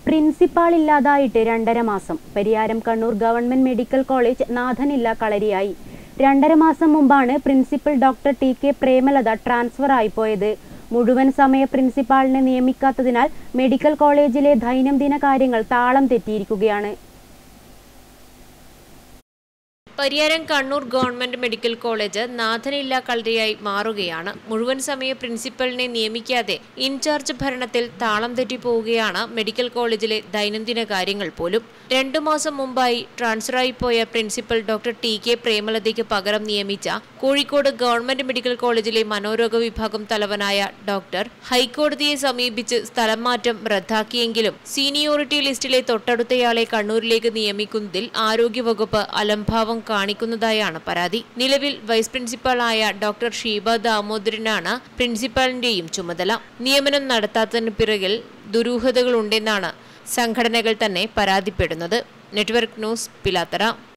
principal ഇല്ലാതായിട്ട് രണ്ടര മാസം Pariyaram Kannur government medical college നാഥനില്ല കളരിയായി രണ്ടര മാസം മുമ്പാണ് principal doctor T K Premalatha transfer ആയിപ്പോയത് മുഴുവൻ സമയ പ്രിൻസിപ്പാളിനെ നിയമിക്കാത്തതിനാൽ മെഡിക്കൽ കോളേജിലെ ദൈനംദിന കാര്യങ്ങൾ താളം തെറ്റിയിരിക്കുകയാണ് Pariyaram Kannur government medical college നാഥനില്ല കളരിയായി മാറുകയാണ് മുഴുവൻ സമയ പ്രിൻസിപ്പലിനെ നിയമിക്കാതെ ഇൻചാർജ് ഭരണത്തിൽ താളം തെറ്റിപ്പോവുകയാണ് മെഡിക്കൽ കോളേജിലെ ദൈനംദിന കാര്യങ്ങൾ പോലും രണ്ടു മാസം മുമ്പായി ട്രാൻസ്ഫറായി പോയ പ്രിൻസിപ്പൽ ഡോക്ടർ ടി കെ പ്രേമലതയ്ക്ക് പകരം നിയമിച്ച കോഴിക്കോട് ഗവൺമെന്റ് മെഡിക്കൽ കോളേജിലെ മനോരോഗ വിഭാഗം തലവനായ ഡോക്ടർ ഹൈക്കോടതിയെ സമീപിച്ച് സ്ഥലം മാറ്റം റദ്ദാക്കിയെങ്കിലും സീനിയോറിറ്റി ലിസ്റ്റിലെ തൊട്ടടുത്തയാളെ കണ്ണൂരിലേക്ക് നിയമിക്കുന്നതിൽ ആരോഗ്യവകുപ്പ് അലംഭാവം കാണിക്കുന്നതായാണ് പരാതി നിലവിൽ വൈസ് പ്രിൻസിപ്പാളായ ഡോക്ടർ ഷീബ ദാമോദരനാണ് പ്രിൻസിപ്പാളിന്റെയും ചുമതല നിയമനം നടത്താത്തതിന് പിറകിൽ ദുരൂഹതകളുണ്ടെന്നാണ് സംഘടനകൾ തന്നെ പരാതിപ്പെടുന്നത് നെറ്റ്വർക്ക് ന്യൂസ് പിലാത്തറ